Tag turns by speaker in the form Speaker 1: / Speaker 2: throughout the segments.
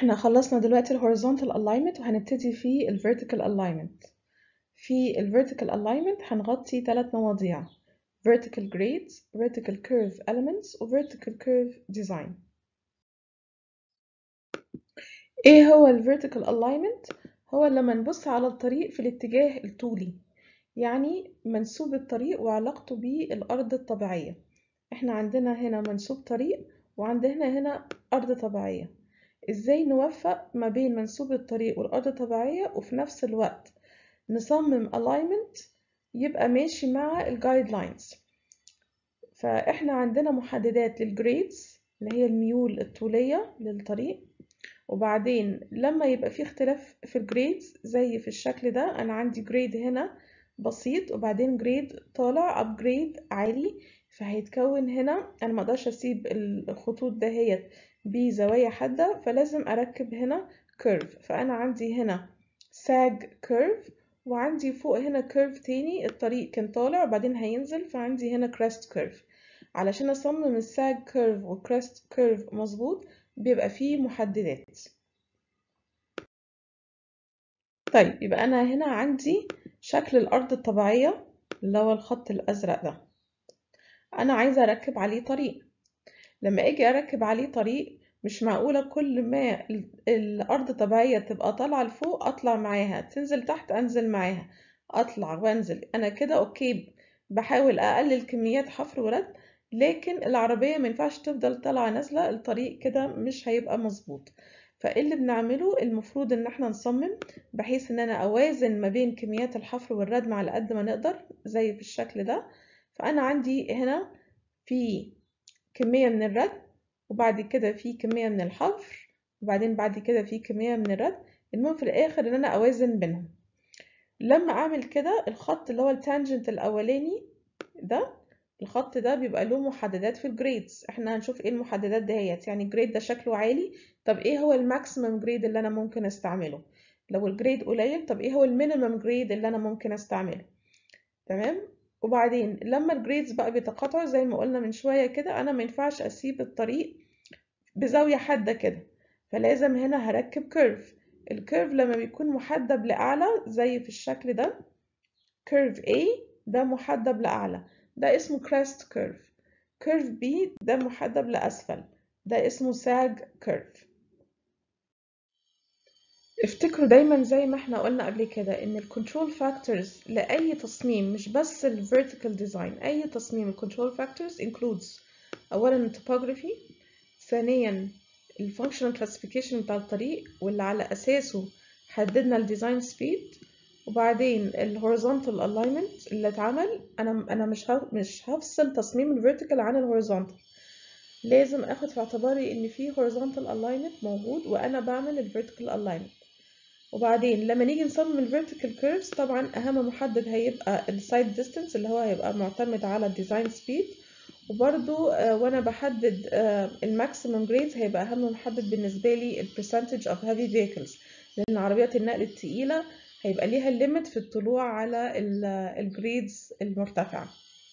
Speaker 1: احنا خلصنا دلوقتي ال horizontal alignment وهنبتدي في ال vertical alignment في ال vertical alignment هنغطي ثلاث مواضيع vertical grades vertical curve elements و vertical curve design ايه هو ال vertical alignment هو لما نبص على الطريق في الاتجاه الطولي يعني منسوب الطريق وعلاقته بالأرض الطبيعية احنا عندنا هنا منسوب طريق وعندنا هنا أرض طبيعية ازاي نوفق ما بين منسوب الطريق والأرض الطبيعية وفي نفس الوقت نصمم alignment يبقى ماشي مع الجايد لاينز فاحنا عندنا محددات للجريدز اللي هي الميول الطولية للطريق وبعدين لما يبقى في اختلاف في الجريدز زي في الشكل ده انا عندي جريد هنا بسيط وبعدين جريد طالع ابجريد عالي فهيتكون هنا انا ما اقدرش اسيب الخطوط دهيت بزوايا حادة فلازم اركب هنا كيرف فانا عندي هنا ساج كيرف وعندي فوق هنا كيرف تاني الطريق كان طالع وبعدين هينزل فعندي هنا كريست كيرف علشان اصمم الساج كيرف والكريست كيرف مظبوط بيبقى فيه محددات طيب يبقى انا هنا عندي شكل الارض الطبيعية اللي هو الخط الازرق ده انا عايزة اركب عليه طريق لما اجي اركب عليه طريق مش معقولة كل ما الارض طبيعية تبقى طالعة لفوق اطلع معاها تنزل تحت انزل معاها اطلع وانزل انا كده اوكي بحاول اقلل كميات حفر ورد لكن العربية مينفعش تفضل طالعة نازلة الطريق كده مش هيبقى مظبوط فايه اللي بنعمله المفروض ان احنا نصمم بحيث ان انا اوازن ما بين كميات الحفر والردم على قد ما نقدر زي في الشكل ده فانا عندي هنا في كمية من الردم وبعد كده في كمية من الحفر وبعدين بعد كده في كمية من الردم المهم في الاخر ان انا اوازن بينهم لما اعمل كده الخط اللي هو التانجنت الاولاني ده الخط ده بيبقى له محددات في الجريدز احنا هنشوف ايه المحددات دهيت يعني الجريد ده شكله عالي طب ايه هو الماكسيمم جريد اللي انا ممكن استعمله لو الجريد قليل طب ايه هو المينيمم جريد اللي انا ممكن استعمله تمام وبعدين لما الجريدز بقى بيتقاطعوا زي ما قلنا من شوية كده انا ما ينفعش اسيب الطريق بزاوية حادة كده فلازم هنا هركب كيرف الكيرف لما بيكون محدب لأعلى زي في الشكل ده كيرف A ده محدب لأعلى ده اسمه crest curve curve B ده محدب لأسفل ده اسمه sag curve افتكروا دايما زي ما احنا قلنا قبل كده ان الكنترول فاكتورز لأي تصميم مش بس ال vertical design أي تصميم الكنترول فاكتورز includes أولا ال topography ثانيا ال functional classification بتاع الطريق واللي على أساسه حددنا ال design speed وبعدين ال horizontal alignment اللي اتعمل انا انا مش مش هفصل تصميم الفيرتيكال عن الهوريزونتال لازم اخد في اعتباري ان في horizontal alignment موجود وانا بعمل الفيرتيكال alignment وبعدين لما نيجي نصمم الفيرتيكال كيرفز طبعا اهم محدد هيبقى السايد ديستانس اللي هو هيبقى معتمد على الديزاين سبيد وبرضو وانا بحدد الماكسيمم جريدز هيبقى اهم محدد بالنسبه لي البرسنتج اوف هيفي فيكلز لان عربيات النقل التقيله هيبقى ليها الليمت في الطلوع على الجريدز المرتفعة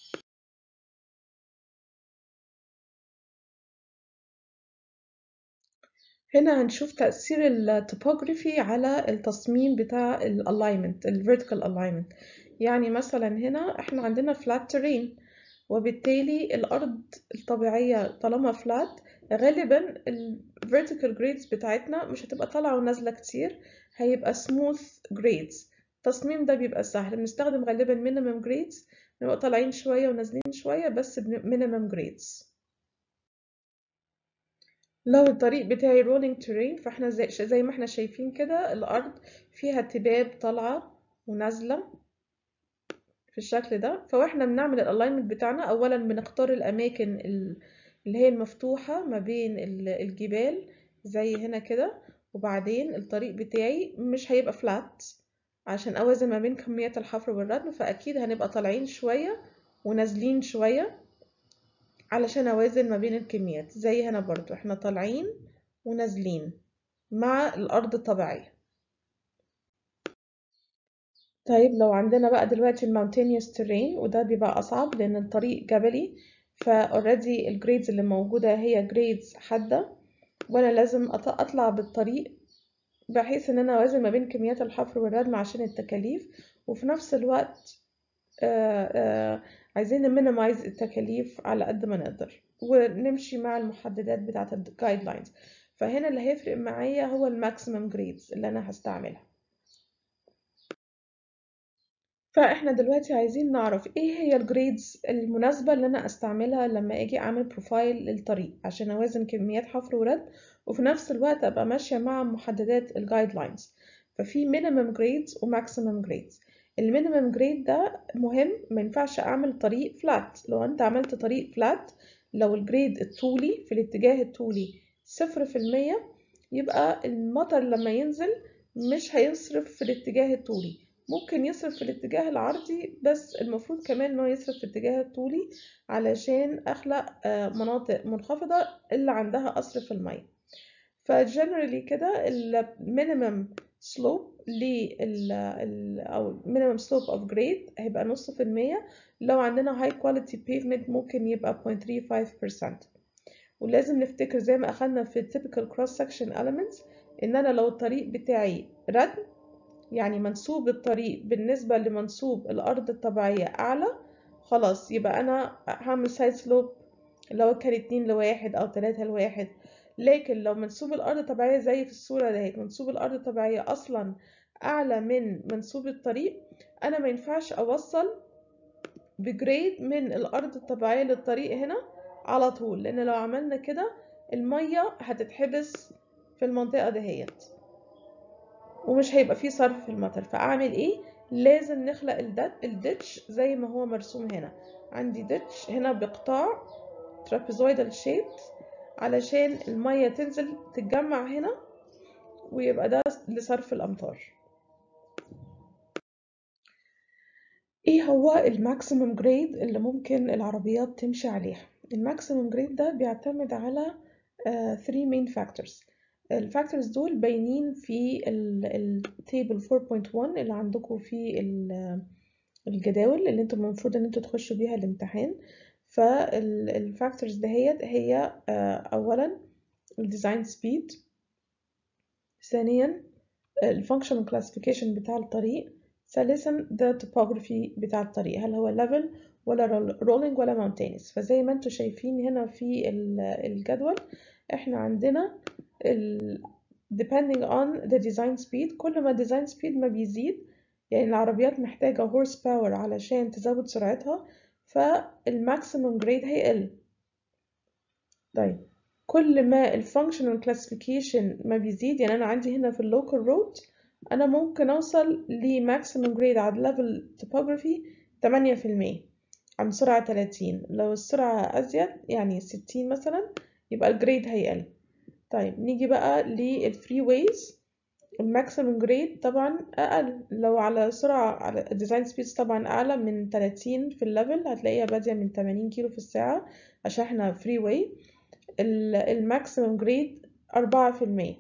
Speaker 1: هنا هنشوف تأثير التوبوغرافي على التصميم بتاع الالاينمنت الفيرتيكال الاينمنت يعني مثلا هنا احنا عندنا فلات ترين وبالتالي الأرض الطبيعية طالما فلات غالبا الفيرتيكال جريدز بتاعتنا مش هتبقى طالعة ونازلة كتير هيبقى smooth grades التصميم ده بيبقى سهل بنستخدم غالبا minimum grades بنبقى طالعين شوية ونازلين شوية بس minimum grades لو الطريق بتاعي rolling terrain فاحنا زي, زي ما احنا شايفين كده الأرض فيها تباب طالعة ونازلة في الشكل ده فاحنا بنعمل الالاينمنت بتاعنا اولا بنختار الاماكن اللي هي المفتوحة ما بين الجبال زي هنا كده وبعدين الطريق بتاعي مش هيبقى فلات عشان اوازن ما بين كميات الحفر والردم فاكيد هنبقى طالعين شوية ونازلين شوية علشان اوازن ما بين الكميات زي هنا برضو احنا طالعين ونازلين مع الارض الطبيعية طيب لو عندنا بقى دلوقتي الماونتينيوس ترين وده بيبقى اصعب لان الطريق جبلي فاوريدي الجريدز اللي موجودة هي جريدز حادة وانا لازم أط- اطلع بالطريق بحيث ان انا اوازن ما بين كميات الحفر والردم عشان التكاليف وفي نفس الوقت آه، آه، عايزين نمينيمايز التكاليف على قد ما نقدر ونمشي مع المحددات بتاعة الجايد لاينز فهنا اللي هيفرق معايا هو الماكسيمم جريدز اللي انا هستعملها فاحنا دلوقتي عايزين نعرف ايه هي الجريدز المناسبة اللي انا استعملها لما اجي اعمل بروفايل للطريق عشان اوازن كميات حفر ورد وفي نفس الوقت ابقى ماشية مع محددات الجايد لاينز ففي minimum grades وماكسيمم grades المينيمم جريد ده مهم ما ينفعش اعمل طريق فلات لو انت عملت طريق فلات لو الجريد الطولي في الاتجاه الطولي صفر في المية يبقى المطر لما ينزل مش هيصرف في الاتجاه الطولي ممكن يصرف في الاتجاه العرضي بس المفروض كمان انه يصرف في الاتجاه الطولي علشان اخلق آه، مناطق منخفضة اللي عندها قصر في المية فجنرالي كده المينيمم سلوب لل ال- او minimum slope of grade هيبقى نص في المية لو عندنا high quality pavement ممكن يبقى 0.35% ولازم نفتكر زي ما أخدنا في typical cross section elements إن أنا لو الطريق بتاعي ردم يعني منسوب الطريق بالنسبة لمنسوب الأرض الطبيعية أعلى خلاص يبقى أنا هعمل side slope اللي هو كان اتنين لواحد أو تلاتة لواحد لكن لو منسوب الأرض الطبيعية زي في الصورة دهيت منسوب الأرض الطبيعية أصلا أعلى من منسوب الطريق أنا ما ينفعش أوصل بجريد من الأرض الطبيعية للطريق هنا على طول لأن لو عملنا كده المية هتتحبس في المنطقة دهيت ومش هيبقى فيه صرف في المطر فأعمل إيه؟ لازم نخلق الدت- الدتش زي ما هو مرسوم هنا عندي دتش هنا بقطاع trapezoidal shaped علشان المية تنزل تتجمع هنا ويبقى ده لصرف الأمطار ايه هو الماكسيمم جريد اللي ممكن العربيات تمشي عليها الماكسيمم جريد ده بيعتمد على 3 مين فاكتورز الفاكتورز دول باينين في التيبل 4.1 اللي عندكم في ال- الجداول اللي انتم المفروض ان انتوا تخشوا بيها الامتحان فالفاكتورز دهيت هي آه، اولا الديزاين سبيد ثانيا الفانكشنال كلاسيفيكيشن بتاع الطريق ثالثا ده topography بتاع الطريق هل هو level ولا rolling ولا mountainous فزي ما انتم شايفين هنا في ال- الجدول احنا عندنا ال depending on the design speed كل ما design speed ما بيزيد يعني العربيات محتاجة horse power علشان تزود سرعتها فالماكسيمم جريد هيقل طيب كل ما الفانكشنال كلاسيفيكيشن ما بيزيد يعني انا عندي هنا في اللوكال رود انا ممكن اوصل لماكسيمم جريد على ليفل توبوغرافي 8% عن سرعة 30 لو السرعة ازيد يعني 60 مثلا يبقى الجريد هيقل طيب نيجي بقى للفري ويز الماكسيمم جريد طبعا اقل لو على سرعة على الديزاين سبيدز طبعا اعلى من 30 في الليفل هتلاقيها بادية من 80 كيلو في الساعة عشان احنا فري واي الماكسيمم جريد أربعة في المية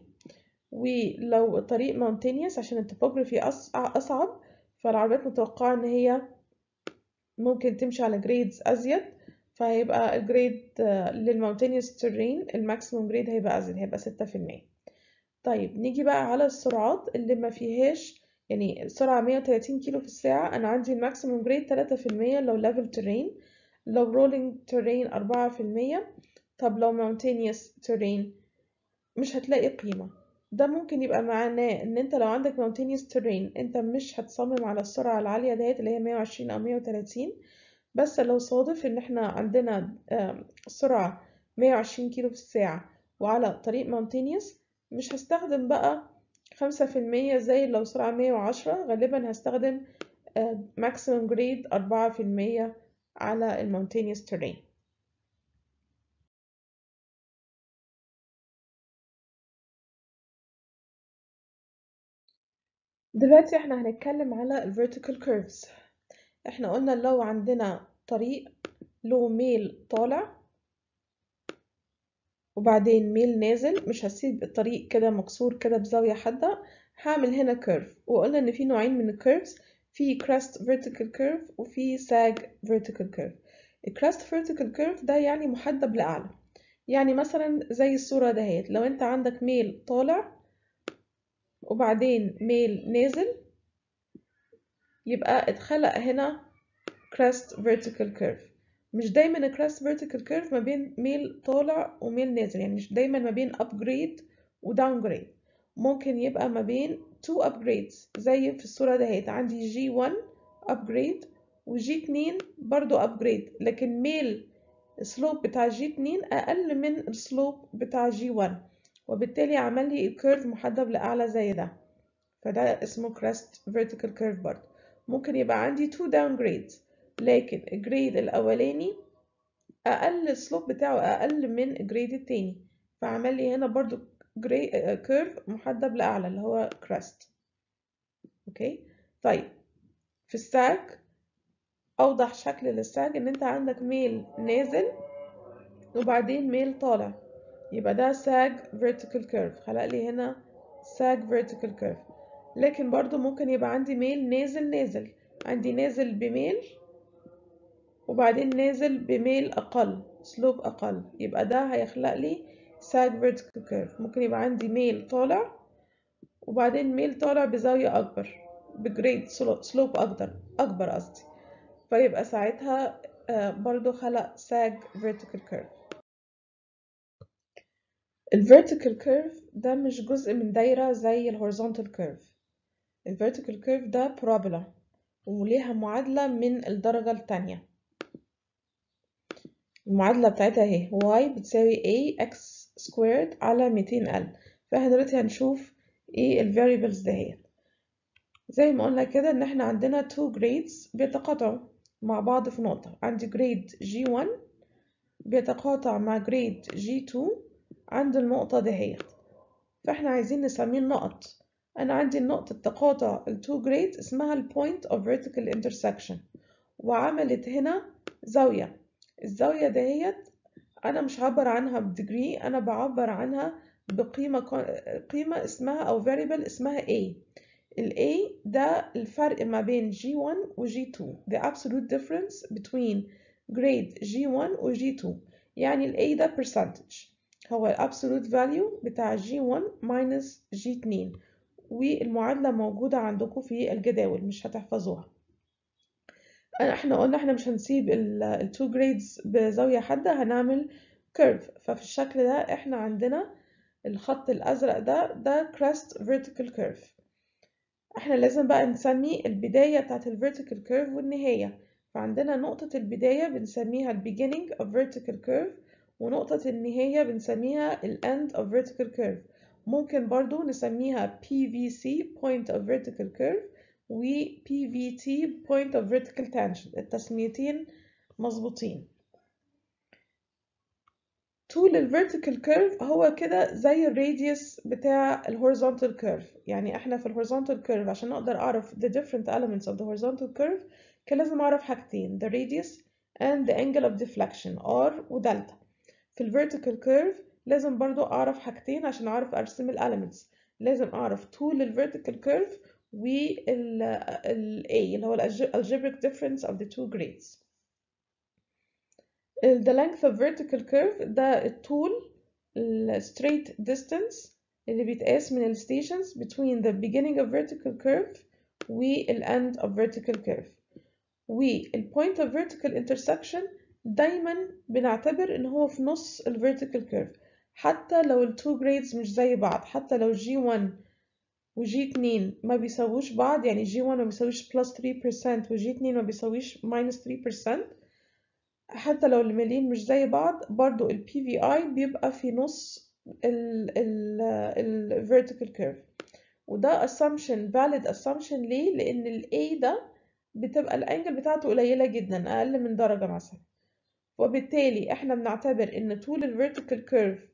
Speaker 1: ولو الطريق ماونتينيوس عشان التوبوغرافي أصعب فالعربيات متوقعة إن هي ممكن تمشي على جريدز أزيد فهيبقى الجريد للماونتينيوس ترين الماكسيمم جريد هيبقى أزيد هيبقى ستة في المية طيب نيجي بقى على السرعات اللي ما فيهاش يعني سرعة 130 كيلو في الساعة أنا عندي الماكسيمم جريد تلاتة في المية لو ليفل ترين لو رولينج ترين أربعة في المية طب لو mountainous terrain مش هتلاقي قيمة ده ممكن يبقى معناه ان انت لو عندك mountainous terrain انت مش هتصمم على السرعة العالية ديت اللي هي 120 او 130 بس لو صادف ان احنا عندنا آم، سرعة 120 كيلو في الساعة وعلى طريق mountainous مش هستخدم بقى خمسة في المية زي لو سرعة 110 غالبا هستخدم آه، maximum grade أربعة في المية على ال mountainous terrain دلوقتي احنا هنتكلم على ال vertical curves احنا قلنا لو عندنا طريق له ميل طالع وبعدين ميل نازل مش هسيب الطريق كده مكسور كده بزاوية حادة هعمل هنا كيرف وقلنا ان في نوعين من الكيرفز في crest vertical curve وفي sag vertical curve الكراست vertical curve ده يعني محدب لأعلى يعني مثلا زي الصورة دهيت لو انت عندك ميل طالع وبعدين ميل نازل يبقى اتخلق هنا crest vertical curve مش دايما الكراست vertical curve ما بين ميل طالع وميل نازل يعني مش دايما ما بين upgrade و downgrade ممكن يبقى ما بين two upgrades زي في الصورة دهيت عندي G1 upgrade و G2 برضو upgrade لكن ميل السلوب بتاع G2 أقل من السلوب بتاع G1 وبالتالي عمل لي الكيرف محدب لأعلى زي ده فده اسمه crest vertical curve برضو ممكن يبقى عندي two downgrades لكن الجريد الأولاني أقل السلوب بتاعه أقل من الجريد التاني فعمل لي هنا برضو كيرف محدب لأعلى اللي هو crest أوكي طيب في الساج أوضح شكل للساج إن أنت عندك ميل نازل وبعدين ميل طالع يبقى ده ساج vertical curve خلق لي هنا ساج vertical curve لكن برضو ممكن يبقى عندي ميل نازل نازل عندي نازل بميل وبعدين نازل بميل أقل سلوب أقل يبقى ده هيخلق لي ساج vertical curve ممكن يبقى عندي ميل طالع وبعدين ميل طالع بزاوية أكبر بجريد سلوب أكبر أكبر قصدي فيبقى ساعتها برضو خلق ساج vertical curve ال vertical curve ده مش جزء من دايرة زي ال horizontal curve ال vertical curve ده parabola وليها معادلة من الدرجة التانية المعادلة بتاعتها اهي y بتساوي a x squared على 200 ال فاحنا دلوقتي هنشوف ايه ال variables دهيت زي ما قلنا كده ان احنا عندنا two grades بيتقاطعوا مع بعض في نقطة عندي grade G1 بيتقاطع مع grade G2 عند النقطة دهيت فاحنا عايزين نسميه النقط انا عندي نقطة تقاطع ال two grades اسمها ال point of vertical intersection وعملت هنا زاوية الزاوية دهيت أنا مش هعبر عنها بديجري أنا بعبر عنها بقيمة قيمة اسمها أو variable اسمها A ال A ده الفرق ما بين G1 و G2 the absolute difference between grade G1 و G2 يعني ال A ده percentage هو ال absolute value بتاع G1 minus G2 والمعادلة موجودة عندكم في الجداول مش هتحفظوها احنا قلنا احنا مش هنسيب التو جريدز بزاوية حادة هنعمل كيرف ففي الشكل ده احنا عندنا الخط الازرق ده ده crest vertical curve احنا لازم بقى نسمي البداية بتاعت الفيرتيكال كيرف والنهاية فعندنا نقطة البداية بنسميها ال beginning of vertical curve ونقطة النهاية بنسميها ال end of vertical curve ممكن برضو نسميها PVC point of vertical curve و PVT point of vertical tangent التسميتين مظبوطين طول ال vertical curve هو كده زي الراديوس بتاع ال horizontal curve يعني احنا في ال horizontal curve عشان اقدر اعرف the different elements of the horizontal curve كان لازم اعرف حاجتين the radius and the angle of deflection r و delta في ال vertical curve لازم برضو اعرف حاجتين عشان اعرف ارسم ال elements لازم اعرف طول ال vertical curve وال ال A اللي هو ال algebraic difference of the two grades. the length of vertical curve ده الطول ال straight distance اللي بيتقاس من ال stations between the beginning of vertical curve وال end of vertical curve. وال point of vertical intersection دايما بنعتبر ان هو في نص ال vertical curve حتى لو ال two grades مش زي بعض حتى لو G1 وجي 2 ما بيساووش بعض يعني جي 1 ما بيساويش بلس 3% وجي 2 ما بيساويش ماينس 3% حتى لو الميلين مش زي بعض برضو ال PVI بيبقى في نص ال ال ال vertical curve وده assumption valid assumption ليه؟ لأن ال A ده بتبقى الأنجل بتاعته قليلة جدا أقل من درجة مثلا وبالتالي احنا بنعتبر إن طول ال vertical curve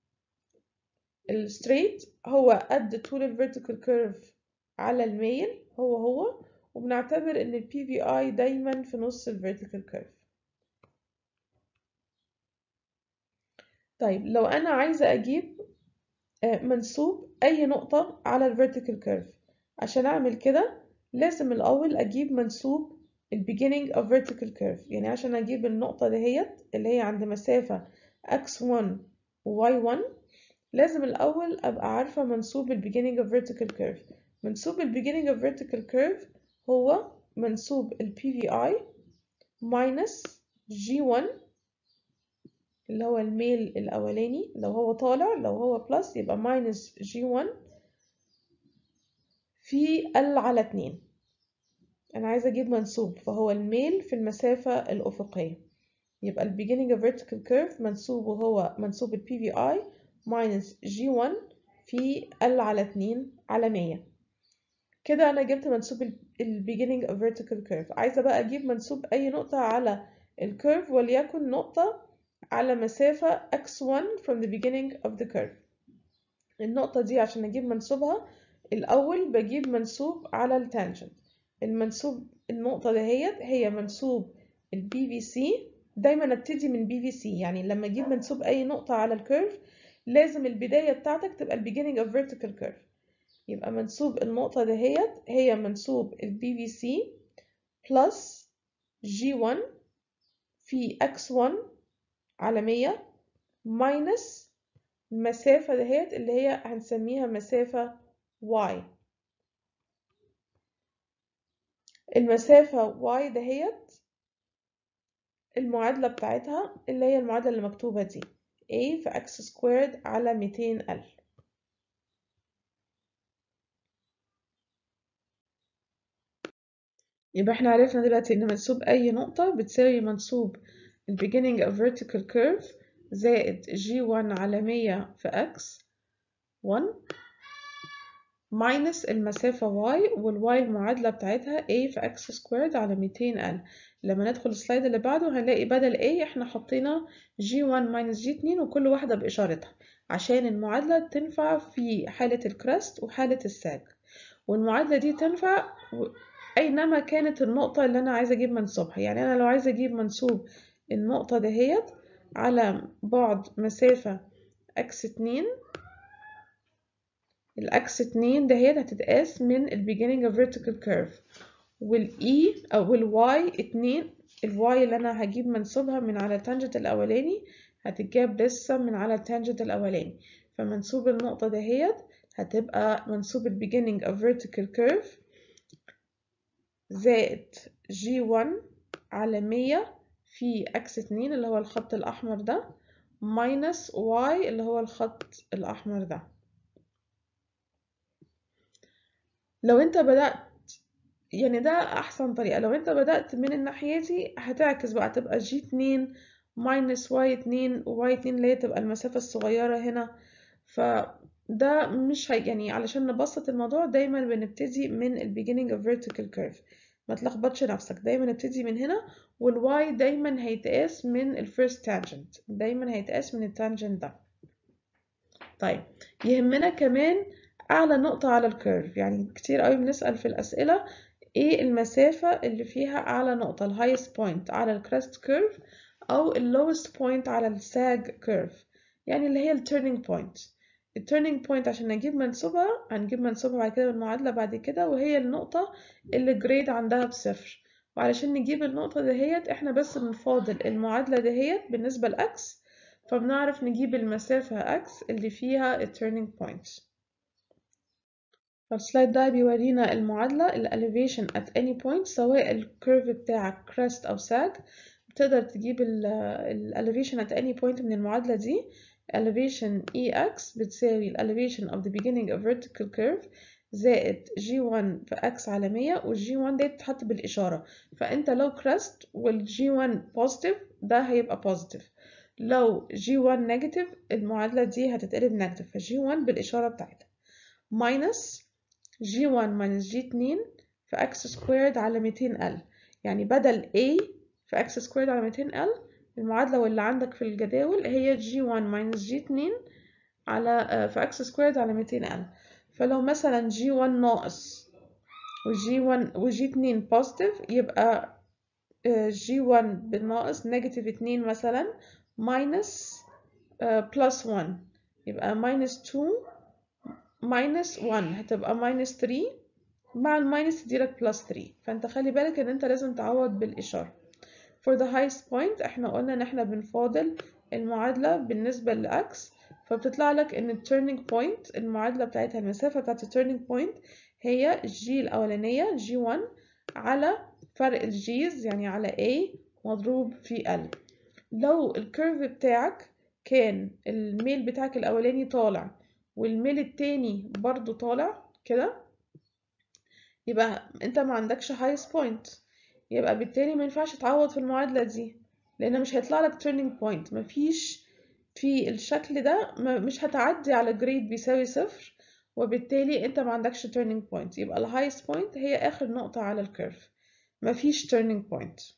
Speaker 1: الستريت هو قد طول الفيرتيكال كيرف على الميل هو هو وبنعتبر ان ال PVI دايما في نص الفيرتيكال كيرف طيب لو انا عايزه اجيب منسوب اي نقطه على الفيرتيكال كيرف عشان اعمل كده لازم الاول اجيب منسوب ال beginning of vertical curve يعني عشان اجيب النقطه دهيت اللي هي عند مسافه x1 و y1 لازم الأول أبقى عارفة منسوب ال beginning of vertical curve منسوب ال beginning of vertical curve هو منسوب ال PVI minus G1 اللي هو الميل الأولاني لو هو طالع لو هو بلس يبقى minus G1 في L على 2 أنا عايزة أجيب منسوب فهو الميل في المسافة الأفقية يبقى ال beginning of vertical curve منسوبه هو منسوب ال PVI minus G1 في L على 2 على 100 كده أنا جبت منسوب ال beginning of vertical curve عايزة بقى أجيب منسوب أي نقطة على الكيرف وليكن نقطة على مسافة x1 from the beginning of the curve النقطة دي عشان أجيب منسوبها الأول بجيب منسوب على التانجنت المنسوب النقطة دهيت هي منسوب ال BVC دايما ابتدي من BVC يعني لما أجيب منسوب أي نقطة على الكيرف لازم البداية بتاعتك تبقى ال beginning of vertical curve يبقى منسوب النقطة دهيت هي منسوب ال BVC plus G1 في x1 على 100 minus المسافة دهيت اللي هي هنسميها مسافة y المسافة y دهيت المعادلة بتاعتها اللي هي المعادلة اللي مكتوبة دي a في x squared على 200 ألف يبقى احنا عرفنا دلوقتي ان منسوب اي نقطة بتساوي منسوب ال beginning of vertical curve زائد g1 على 100 في x 1 minus المسافة y والy المعادلة بتاعتها a في x squared على 200 ال لما ندخل السلايد اللي بعده هنلاقي بدل a احنا حطينا g1 minus g2 وكل واحدة بإشارتها عشان المعادلة تنفع في حالة الكراست وحالة الساج والمعادلة دي تنفع أينما كانت النقطة اللي أنا عايزة أجيب منسوبها يعني أنا لو عايزة أجيب منسوب النقطة دهيت على بعد مسافة x اتنين الأكس اتنين دهيت هتتقاس من ال beginning of vertical curve والإي أو الواي اتنين الواي اللي أنا هجيب منسوبها من على التانجنت الأولاني هتتجاب لسه من على التانجنت الأولاني فمنسوب النقطة دهيت هتبقى منسوب ال beginning of vertical curve زائد G1 على 100 في x اتنين اللي هو الخط الأحمر ده minus y اللي هو الخط الأحمر ده لو انت بدأت يعني ده أحسن طريقة لو انت بدأت من الناحية دي هتعكس بقى تبقى G2 minus Y2 و Y2 اللي هي تبقى المسافة الصغيرة هنا فده مش هي يعني علشان نبسط الموضوع دايما بنبتدي من ال beginning of vertical curve ما تلخبطش نفسك دايما نبتدي من هنا والواي دايما هيتقاس من الفيرست تانجنت دايما هيتقاس من التانجنت ده طيب يهمنا كمان أعلى نقطة على الكيرف يعني كتير قوي بنسأل في الأسئلة ايه المسافة اللي فيها أعلى نقطة ال highest point على الكريست كيرف أو ال lowest point على الساج كيرف يعني اللي هي ال turning point ال turning point عشان نجيب منسوبها هنجيب منسوبها بعد كده بالمعادلة بعد كده وهي النقطة اللي جريد عندها بصفر وعلشان نجيب النقطة دهيت احنا بس بنفاضل المعادلة دهيت بالنسبة لأكس فبنعرف نجيب المسافة أكس اللي فيها ال turning point فالسلايد ده بيورينا المعادلة ال elevation at any point سواء الكيرف بتاعك crest أو sag بتقدر تجيب ال elevation at any point من المعادلة دي elevation EX بتساوي ال elevation of the beginning of vertical curve زائد G1 في X على 100 وال G1 دي بتتحط بالإشارة فأنت لو crest وال G1 positive ده هيبقى positive لو G1 negative المعادلة دي هتتقلب negative ف G1 بالإشارة بتاعتها minus G1 minus G2 في X squared على 200L يعني بدل A في X squared على 200L المعادلة واللي عندك في الجداول هي G1 minus G2 على في X squared على 200L فلو مثلا G1 ناقص و G1 و G2 positive يبقى G1 بالناقص negative 2 مثلا minus plus 1 يبقى minus 2 minus 1 هتبقى minus 3 مع الماينس تديلك plus 3 فانت خلي بالك ان انت لازم تعوض بالإشارة for the highest point احنا قلنا ان احنا بنفاضل المعادلة بالنسبة لإكس فبتطلع لك إن التيرنينج بوينت المعادلة بتاعتها المسافة بتاعت التيرنينج بوينت هي الجي الأولانية جي 1 على فرق الجيز يعني على A مضروب في L لو الكيرف بتاعك كان الميل بتاعك الأولاني طالع والميل التاني برضو طالع كده يبقى انت ما عندكش highest point يبقى بالتالي ما ينفعش تعوض في المعادلة دي لأن مش هيطلع لك turning point مفيش في الشكل ده مش هتعدي على جريد بيساوي صفر وبالتالي انت ما عندكش turning point يبقى ال highest point هي آخر نقطة على الكيرف مفيش turning point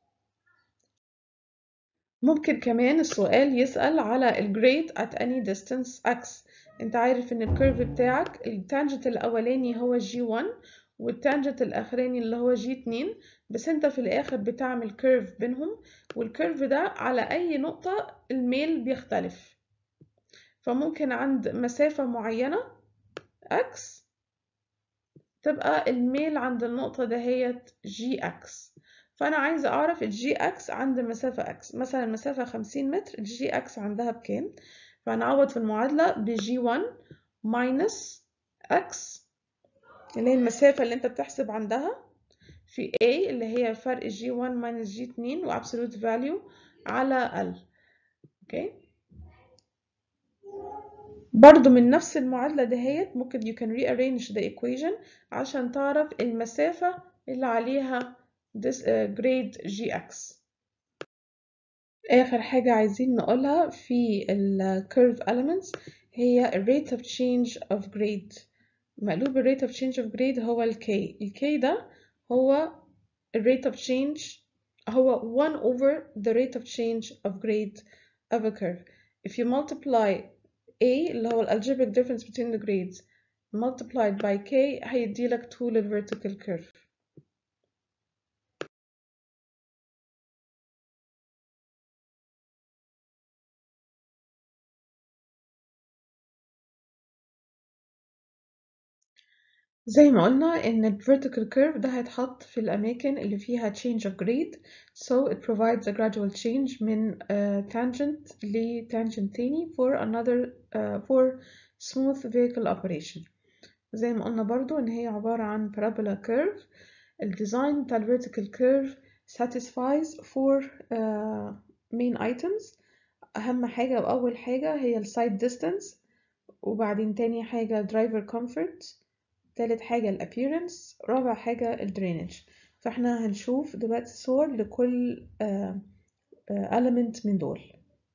Speaker 1: ممكن كمان السؤال يسأل على الجريد at any distance x انت عارف ان الكيرف بتاعك التانجنت الاولاني هو جي 1 والتانجنت الاخراني اللي هو جي 2 بس انت في الاخر بتعمل كيرف بينهم والكيرف ده على اي نقطة الميل بيختلف فممكن عند مسافة معينة x تبقى الميل عند النقطة دهيت جي x فأنا عايزة أعرف الجي اكس عند مسافة اكس مثلا مسافة خمسين متر الجي اكس عندها بكام فهنعوض في المعادلة بجي 1 ماينس اكس اللي هي المسافة اللي انت بتحسب عندها في A اللي هي فرق جي 1 ماينس جي 2 وابسولوت فاليو على L اوكي برضو من نفس المعادلة دهيت ممكن you can rearrange the equation عشان تعرف المسافة اللي عليها this uh, grade gx آخر حاجة عايزين نقولها في ال curve elements هي ال rate of change of grade مقلوب ال rate of change of grade هو ال k ال k ده هو ال rate of change هو 1 over the rate of change of grade of a curve if you multiply a اللي هو ال algebraic difference between the grades multiplied by k هيديلك طول ال vertical curve زي ما قلنا إن ال vertical curve ده هيتحط في الأماكن اللي فيها change of grade so it provides a gradual change من uh, tangent ل tangent تاني for another uh, for smooth vehicle operation زي ما قلنا برضو إن هي عبارة عن parabola curve الديزاين بتاع ال vertical curve satisfies four uh, main items أهم حاجة وأول حاجة هي ال side distance وبعدين تاني حاجة driver comfort تالت حاجة ال appearance رابع حاجة ال drainage فاحنا هنشوف دلوقتي صور لكل uh, uh, element من دول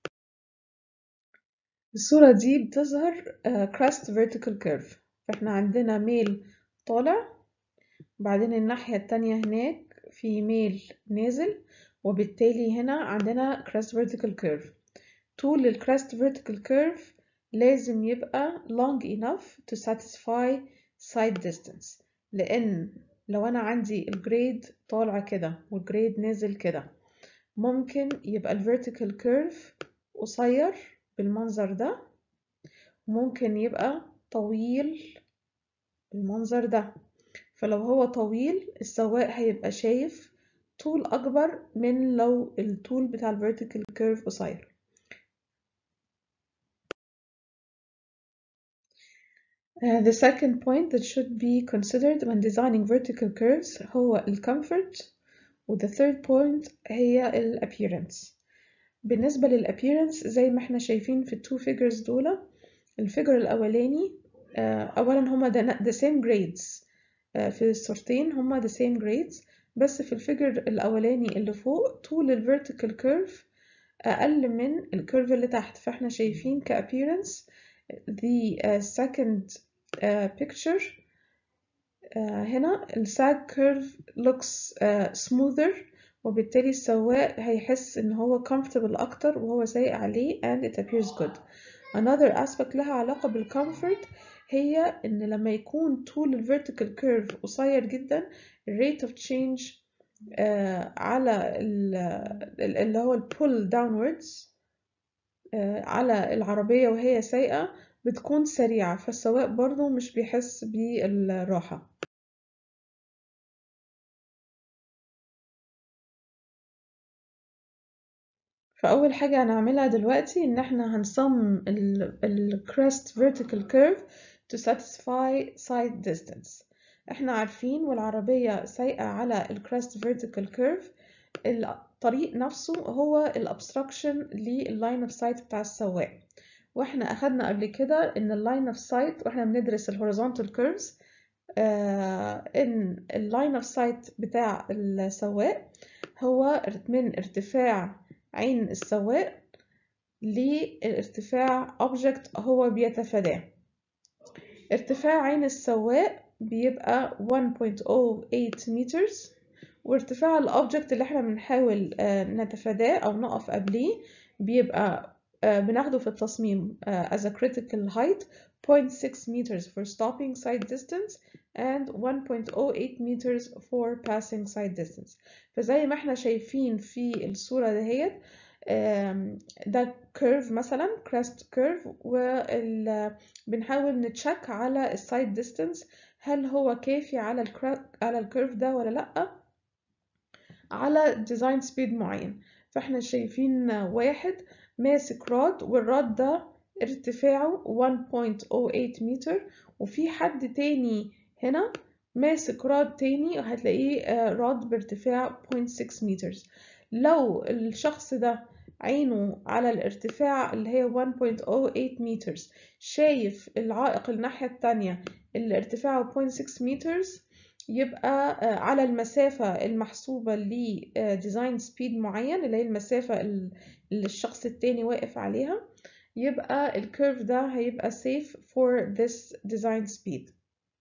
Speaker 1: الصورة دي بتظهر uh, crest vertical curve فاحنا عندنا ميل طالع بعدين الناحية التانية هناك في ميل نازل وبالتالي هنا عندنا crest vertical curve طول ال crest vertical curve لازم يبقى long enough to satisfy side distance لأن لو أنا عندي الجريد طالعة كده والجريد نازل كده ممكن يبقى ال vertical curve قصير بالمنظر ده ممكن يبقى طويل بالمنظر ده فلو هو طويل السواق هيبقى شايف طول أكبر من لو الطول بتاع ال vertical curve قصير Uh, the second point that should be considered when designing vertical curves هو ال comfort و the third point هي ال appearance بالنسبة لل appearance زي ما احنا شايفين في ال two figures دول الفيجر الأولاني uh, أولا هما the same grades uh, في الصورتين هما the same grades بس في الفيجر الأولاني اللي فوق طول ال vertical curve أقل من الكيرف اللي تحت فاحنا شايفين ك appearance the uh, second uh, picture uh, هنا ال sag curve looks uh, smoother وبالتالي السواق هيحس ان هو comfortable اكتر وهو سايق عليه and it appears good another aspect لها علاقة بالcomfort هي ان لما يكون طول ال vertical curve قصير جدا ال rate of change uh, على اللي هو ال pull downwards uh, على العربية وهي سايقة بتكون سريعة فالسواق برضو مش بيحس بالراحة فأول حاجة هنعملها دلوقتي إن احنا هنصمم ال ال crest vertical curve to satisfy side distance احنا عارفين والعربية سايقة على ال crest vertical curve الطريق نفسه هو ال obstruction للline of sight بتاع السواق واحنا أخدنا قبل كده إن اللاين of sight واحنا بندرس ال horizontal curves آه إن اللاين of sight بتاع السواق هو من ارتفاع عين السواق لارتفاع object هو بيتفاداه ارتفاع عين السواق بيبقى 1.08 مترز وارتفاع الأوبجكت اللي احنا بنحاول نتفاداه أو نقف قبليه بيبقى بناخده في التصميم as a critical height 0.6 meters for stopping side distance and 1.08 meters for passing side distance فزي ما احنا شايفين في الصورة دهيت ده كيرف مثلا كريست كيرف وبنحاول نتشك على السايد ديستانس هل هو كافي على على الكيرف ده ولا لا على ديزاين سبيد معين فاحنا شايفين واحد ماسك راد والراد ده ارتفاعه 1.08 متر وفي حد تاني هنا ماسك راد تاني هتلاقيه راد بارتفاع 0.6 متر لو الشخص ده عينه على الارتفاع اللي هي 1.08 متر شايف العائق الناحية التانية اللي ارتفاعه 0.6 متر يبقى على المسافة المحسوبة لديزاين سبيد معين اللي هي المسافة اللي الشخص التاني واقف عليها يبقى الكيرف ده هيبقى safe for this design speed.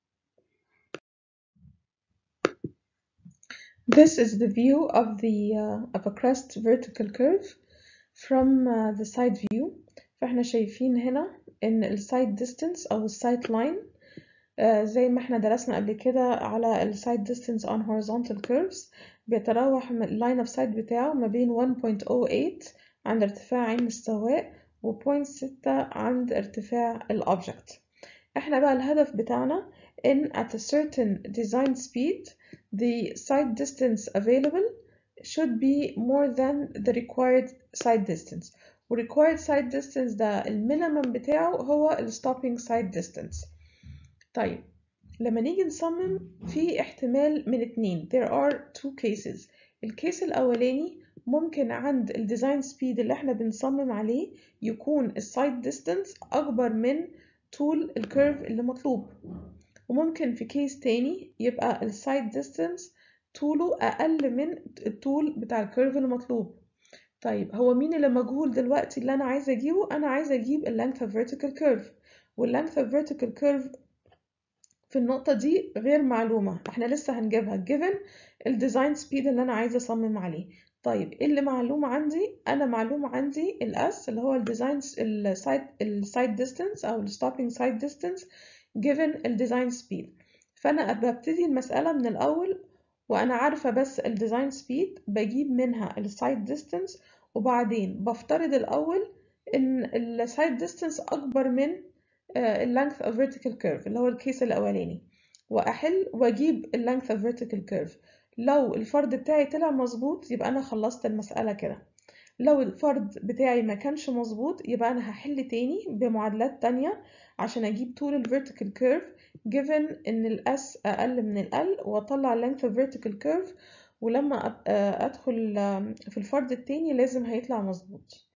Speaker 1: This is the view of the uh, of a crest vertical curve from uh, the side view. فاحنا شايفين هنا ان ال side distance او ال sight line uh, زي ما احنا درسنا قبل كده على ال side distance on horizontal curves بيتراوح ال line of sight بتاعه ما بين 1.08 عند ارتفاع عين السواق و 0.6 عند ارتفاع الأوبجكت احنا بقى الهدف بتاعنا in at a certain design speed the side distance available should be more than the required side distance و required side distance ده المينيمم بتاعه هو ال stopping side distance طيب لما نيجي نصمم في احتمال من اتنين there are two cases الكيس الأولاني ممكن عند الديزاين سبيد اللي احنا بنصمم عليه يكون السايد ديستانس أكبر من طول الكيرف اللي مطلوب وممكن في كيس تاني يبقى السايد ديستانس طوله أقل من الطول بتاع الكيرف المطلوب طيب هو مين اللي مجهول دلوقتي اللي أنا عايزة أجيبه أنا عايزة أجيب ال length of vertical curve وال length of vertical curve في النقطة دي غير معلومة احنا لسه هنجيبها given الديزاين سبيد اللي أنا عايزة أصمم عليه طيب ايه اللي معلوم عندي انا معلوم عندي الاس اللي هو الديزاين السايد السايد ديستانس او الستوبينج سايد ديستانس given الديزاين سبيد فانا ببتدي المساله من الاول وانا عارفه بس الديزاين سبيد بجيب منها السايد ديستانس وبعدين بفترض الاول ان السايد ديستانس اكبر من اللينث اوف فيرتيكال كيرف اللي هو الكيس الاولاني واحل واجيب اللينث اوف فيرتيكال كيرف لو الفرض بتاعي طلع مظبوط يبقى انا خلصت المسألة كده لو الفرض بتاعي ما كانش مظبوط يبقى انا هحل تاني بمعادلات تانية عشان اجيب طول ال vertical curve given ان ال s اقل من ال l واطلع length of vertical curve ولما ادخل في الفرض التاني لازم هيطلع مظبوط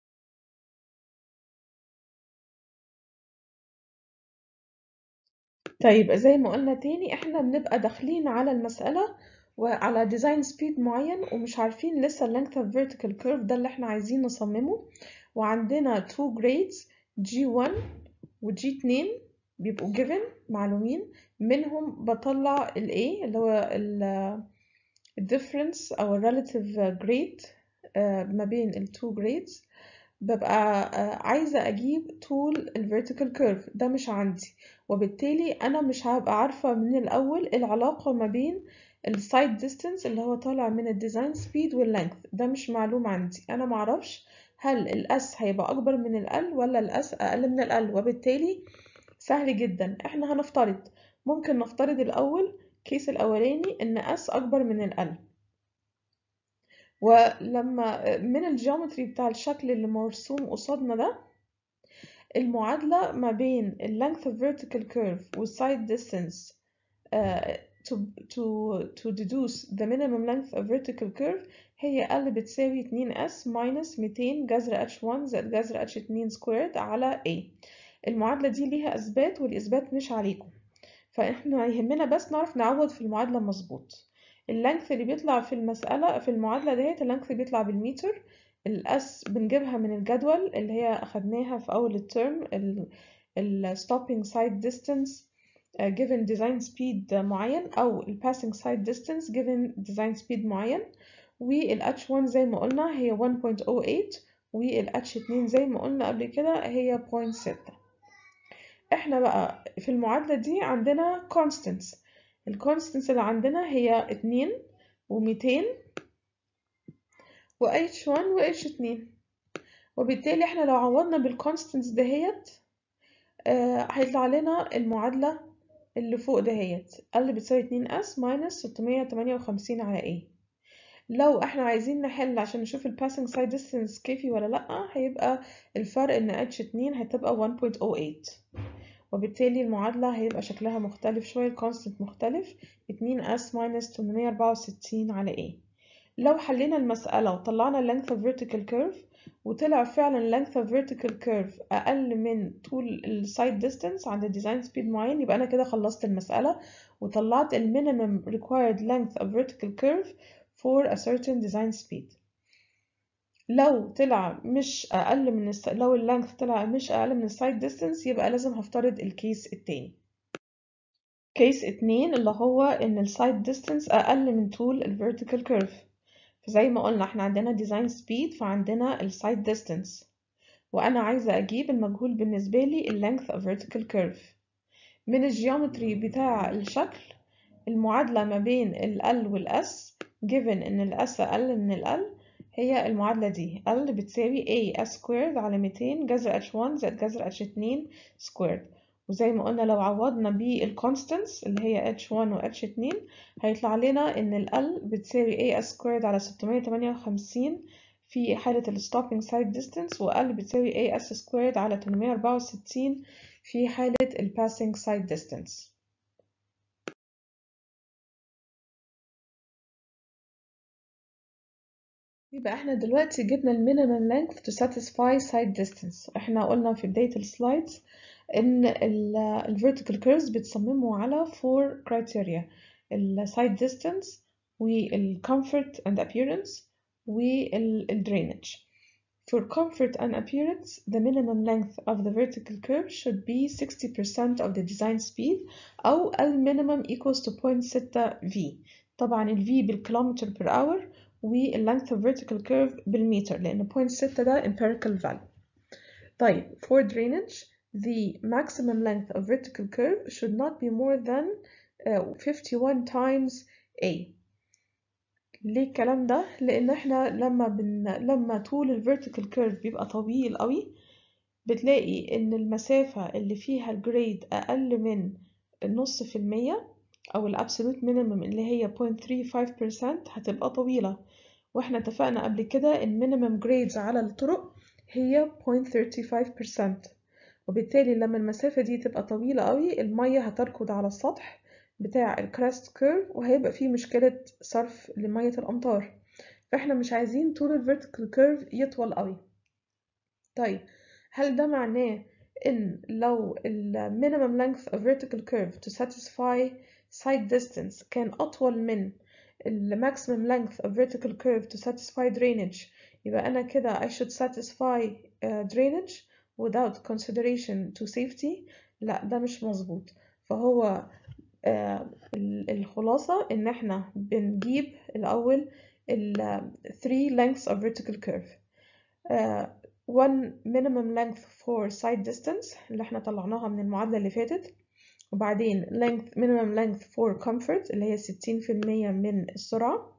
Speaker 1: طيب زي ما قلنا تاني احنا بنبقى داخلين على المسألة وعلى ديزاين سبيد معين ومش عارفين لسه اللينث اوف فيرتيكال كيرف ده اللي احنا عايزين نصممه وعندنا two grades G1 و G2 بيبقوا given معلومين منهم بطلع ال A اللي هو ال difference أو ال relative grade ما بين ال two grades ببقى عايزة أجيب طول ال vertical curve ده مش عندي وبالتالي أنا مش هبقى عارفة من الأول العلاقة ما بين السايد ديستانس اللي هو طالع من الديزاين سبيد واللينث ده مش معلوم عندي انا معرفش هل الاس هيبقى اكبر من ال ولا الاس اقل من ال وبالتالي سهل جدا احنا هنفترض ممكن نفترض الاول كيس الاولاني ان اس اكبر من ال ولما من الجيومتري بتاع الشكل اللي مرسوم قصادنا ده المعادلة ما بين ال length of vertical curve وال side distance uh, to, to, to deduce the minimum length of vertical curve هي L بتساوي 2S minus 200 جذر H1 زائد جذر H2 squared على A المعادلة دي ليها إثبات والإثبات مش عليكم فإحنا يهمنا بس نعرف نعوض في المعادلة مظبوط اللينث اللي بيطلع في المسألة في المعادلة ديت اللينث بيطلع بالمتر الاس بنجيبها من الجدول اللي هي أخدناها في أول الترم ال stopping side distance uh, given design speed معين أو ال passing side distance given design speed معين وال H1 زي ما قلنا هي 1.08 وال H2 زي ما قلنا قبل كده هي 0.6 احنا بقى في المعادلة دي عندنا constants ال constants اللي عندنا هي 2 و200 و H1 و H2 وبالتالي احنا لو عوضنا بالconstants دهيت آه هيطلع لنا المعادلة اللي فوق دهيت L بتساوي 2S minus 658 على A لو احنا عايزين نحل عشان نشوف ال passing side distance كافي ولا لأ هيبقى الفرق ان H2 هتبقى 1.08 وبالتالي المعادلة هيبقى شكلها مختلف شوية الكونستنت مختلف 2S minus 864 على A لو حلينا المسألة وطلعنا length of vertical curve وطلع فعلا length of vertical curve أقل من طول ال side distance عند design speed معين يبقى أنا كده خلصت المسألة وطلعت ال minimum required length of vertical curve for a certain design speed لو طلع مش أقل من الس... لو اللينث طلع مش أقل من السايد ديستانس يبقى لازم هفترض الكيس التاني كيس اتنين اللي هو إن السايد ديستانس أقل من طول الفيرتيكال كيرف فزي ما قلنا احنا عندنا ديزاين سبيد فعندنا السايد ديستانس وأنا عايزة أجيب المجهول بالنسبة لي اللينث of vertical curve من الجيومتري بتاع الشكل المعادلة ما بين ال L وال S given إن ال S أقل من ال L هي المعادلة دي L بتساوي A S squared على 200 جذر H1 زائد جذر H2 squared وزي ما قلنا لو عوضنا بالconstants اللي هي H1 و H2 هيطلع لنا إن ال L بتساوي A S squared على 658 في حالة ال stopping side distance و L بتساوي A S squared على 864 في حالة ال passing side distance يبقى احنا دلوقتي جبنا ال minimum length to satisfy side distance احنا قلنا في بداية السلايدز ان ال vertical curves بتصمموا على four criteria ال side distance وال comfort and appearance وال drainage For comfort and appearance, the minimum length of the vertical curve should be 60% of the design speed أو ال minimum equals to 0.6 v طبعا ال v بالكيلومتر per hour وال length of vertical curve بالمتر لأن 0.6 ده empirical value. طيب for drainage the maximum length of vertical curve should not be more than uh, 51 times A. ليه الكلام ده؟ لأن احنا لما بن... لما طول ال vertical curve بيبقى طويل قوي بتلاقي إن المسافة اللي فيها الجريد أقل من نص في المية أو الابسولوت مينيمم اللي هي 0.35% هتبقى طويلة واحنا اتفقنا قبل كده ان minimum grades على الطرق هي 0.35% وبالتالي لما المسافة دي تبقى طويلة قوي المية هتركض على السطح بتاع الكراست كيرف وهيبقى فيه مشكلة صرف لمية الأمطار فاحنا مش عايزين طول الفيرتيكال كيرف يطول قوي طيب هل ده معناه ان لو ال minimum length of vertical curve to satisfy side distance كان أطول من ال maximum length of vertical curve to satisfy drainage يبقى أنا كده I should satisfy uh, drainage without consideration to safety لا ده مش مظبوط فهو uh, الخلاصة إن إحنا بنجيب الأول ال three lengths of vertical curve uh, one minimum length for side distance اللي إحنا طلعناها من المعادلة اللي فاتت وبعدين length minimum length for comfort اللي هي 60% من السرعة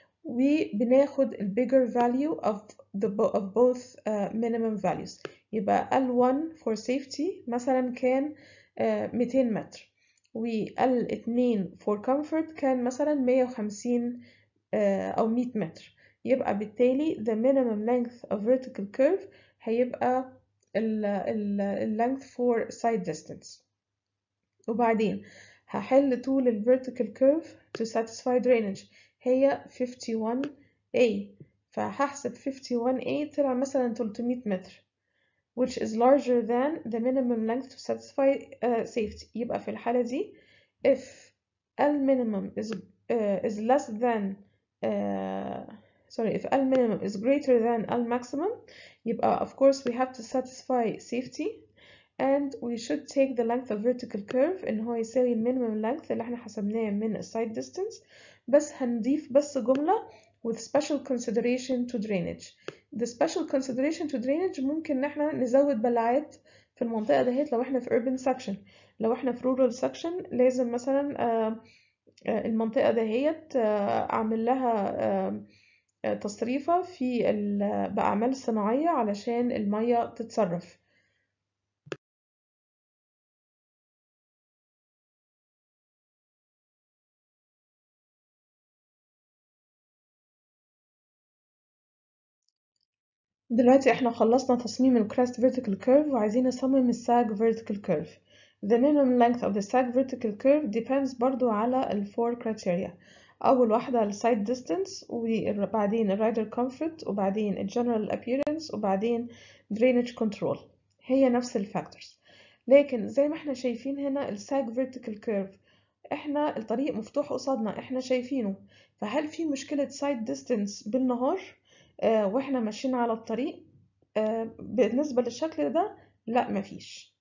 Speaker 1: وبناخد ال bigger value of the of both uh, minimum values يبقى L1 for safety مثلا كان uh, 200 متر و L2 for comfort كان مثلا 150 uh, أو 100 متر يبقى بالتالي the minimum length of vertical curve هيبقى ال ال ال length for side distance وبعدين هحل طول ال vertical curve to satisfy drainage هي 51A فهحسب 51A طلع مثلا 300 متر which is larger than the minimum length to satisfy uh, safety يبقى في الحالة دي if L minimum is uh, is less than uh, sorry if L minimum is greater than L maximum يبقى of course we have to satisfy safety and we should take the length of vertical curve ان هو يساوي ال minimum length اللي احنا حسبناه من side distance بس هنضيف بس جملة with special consideration to drainage the special consideration to drainage ممكن ان احنا نزود بلعات في المنطقة دهيت لو احنا في urban section لو احنا في rural section لازم مثلا آه المنطقة دهيت أعمل لها تصريفة في بأعمال صناعية علشان المية تتصرف دلوقتي احنا خلصنا تصميم ال crest vertical curve وعايزين نصمم ال sag vertical curve The minimum length of the sag vertical curve depends برضو على ال four criteria أول واحدة ال side distance وبعدين ال rider comfort وبعدين ال general appearance وبعدين drainage control هي نفس ال factors لكن زي ما احنا شايفين هنا ال sag vertical curve احنا الطريق مفتوح قصادنا احنا شايفينه فهل في مشكلة side distance بالنهار آه واحنا ماشيين على الطريق آه بالنسبة للشكل ده لا مفيش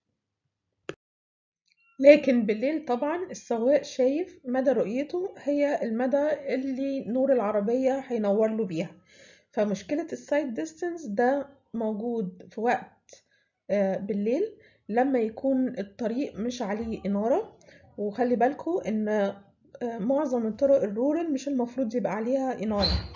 Speaker 1: لكن بالليل طبعا السواق شايف مدى رؤيته هي المدى اللي نور العربية هينور له بيها فمشكلة السايد ديستنس ده موجود في وقت آه بالليل لما يكون الطريق مش عليه إنارة وخلي بالكو إن معظم الطرق الرورال مش المفروض يبقى عليها إنارة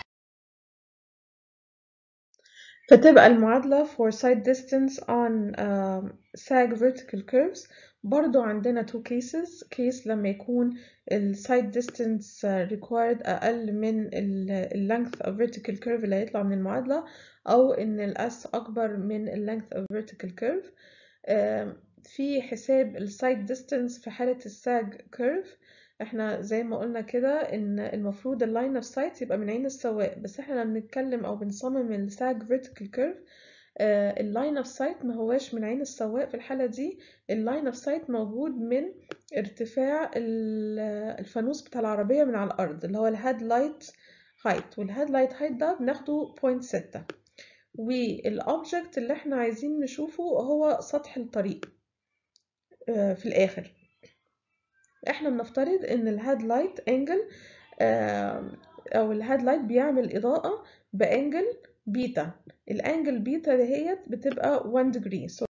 Speaker 1: فتبقى المعادلة for side distance on uh, sag vertical curves برضو عندنا two cases case لما يكون ال side distance required أقل من ال length of vertical curve اللي هيطلع من المعادلة أو إن ال S أكبر من ال length of vertical curve uh, في حساب ال side distance في حالة ال sag curve احنا زي ما قلنا كده ان المفروض اللاين اوف سايت يبقى من عين السواق بس احنا لما بنتكلم او بنصمم الساج فيرتيكال كيرف اللاين اوف سايت ما هواش من عين السواق في الحالة دي اللاين اوف سايت موجود من ارتفاع الفانوس بتاع العربية من على الأرض اللي هو الهاد لايت هايت والهاد لايت هايت ده بناخده بوينت ستة والأوبجكت اللي احنا عايزين نشوفه هو سطح الطريق في الآخر احنا بنفترض ان الهاد لايت انجل او الهاد لايت بيعمل اضاءة بانجل بيتا الانجل بيتا دهيت بتبقى 1 degree so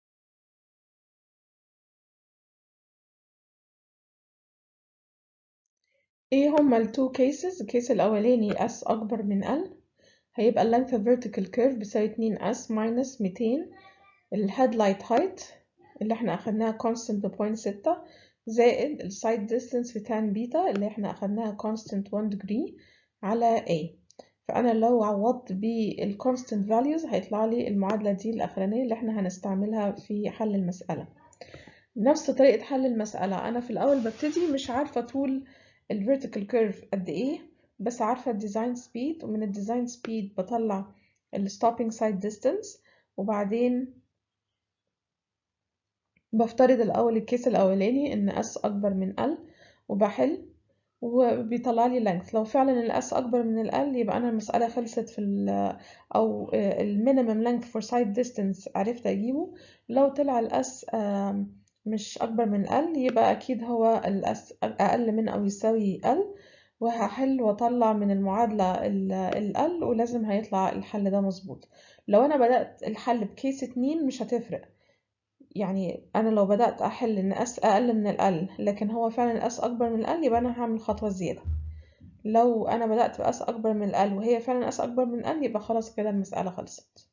Speaker 1: ايه هما التو cases الكيس الاولاني s اكبر من l هيبقى ال length of vertical curve بيساوي 2 s minus 200 الهاد لايت height اللي احنا اخدناها constant بوينت ستة زائد ال side distance في tan بيتا اللي احنا أخدناها constant 1 degree على A فأنا لو عوضت بال constant values هيطلع لي المعادلة دي الأخرانية اللي احنا هنستعملها في حل المسألة نفس طريقة حل المسألة أنا في الأول ببتدي مش عارفة طول ال vertical curve قد إيه بس عارفة ال design speed ومن ال design speed بطلع ال stopping side distance وبعدين بفترض الأول الكيس الأولاني إن S أكبر من L وبحل وبيطلع لي length لو فعلا ال S أكبر من ال L يبقى أنا المسألة خلصت في ال أو ال minimum length for side distance عرفت أجيبه لو طلع ال S مش أكبر من L يبقى أكيد هو ال S أقل من أو يساوي L وهحل وأطلع من المعادلة ال L ولازم هيطلع الحل ده مظبوط لو أنا بدأت الحل بكيس اتنين مش هتفرق يعني أنا لو بدأت أحل إن S أقل من ال L لكن هو فعلا S أكبر من ال L يبقى أنا هعمل خطوة زيادة لو أنا بدأت ب S أكبر من ال L وهي فعلا S أكبر من L يبقى خلاص كده المسألة خلصت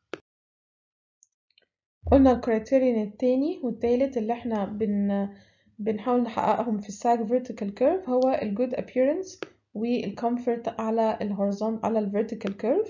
Speaker 1: قلنا الكريتيريون التاني والتالت اللي احنا بن بنحاول نحققهم في الساج vertical curve هو ال good appearance والcomfort على الhorizontal على الvertical curve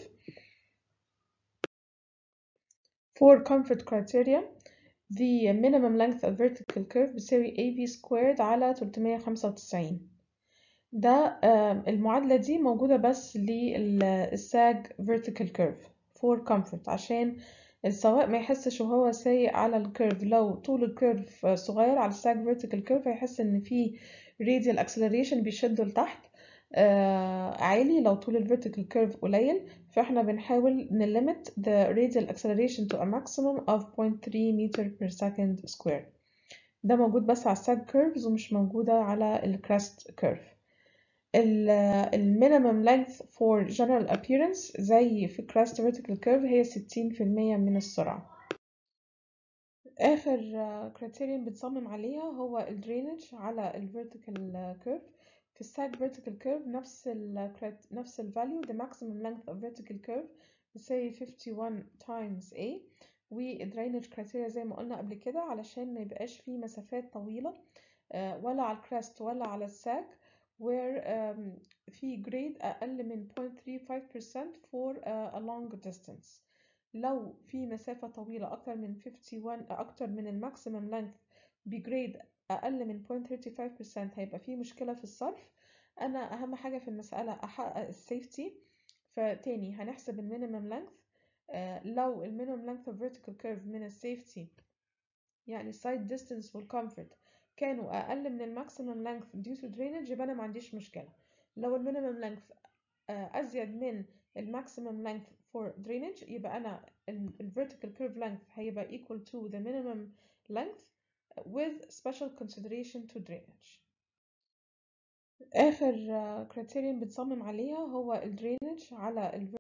Speaker 1: for comfort criteria the minimum length of vertical curve بتساوي AB squared على 395 ده المعادلة دي موجودة بس للساج vertical curve for comfort عشان السواق ما يحسش وهو سايق على الكيرف لو طول الكيرف صغير على الساج vertical curve هيحس ان في radial acceleration بيشده لتحت آه عالي لو طول ال vertical curve قليل فاحنا بنحاول نلمت the radial acceleration to a maximum of 0.3 meter per second square ده موجود بس على الساج curves ومش موجودة على الكراست curve ال minimum length for general appearance زي في crest vertical curve هي 60% من السرعة آخر criterion بتصمم عليها هو ال drainage على ال vertical curve في الساج vertical curve نفس ال نفس ال value the maximum length of vertical curve بتساوي 51 times A وال drainage criteria زي ما قلنا قبل كده علشان ما يبقاش فيه مسافات طويلة ولا على الكراست ولا على الساج where um, في grade أقل من 0.35% for uh, a long distance لو في مسافة طويلة أكتر من 51 أكتر من الماكسيمم length بجريد أقل من 0.35% هيبقى في مشكلة في الصرف أنا أهم حاجة في المسألة أحقق السيفتي فتاني هنحسب المينيمم length uh, لو المينيمم length of vertical curve من السيفتي يعني side distance والcomfort كانوا أقل من الماكسيمم length due to drainage يبقى أنا ما عنديش مشكلة لو المينيمم length أزيد من الماكسيمم length for drainage يبقى أنا ال vertical curve length هيبقى equal to the minimum length with special consideration to drainage آخر criterion بنصمم عليها هو ال drainage على ال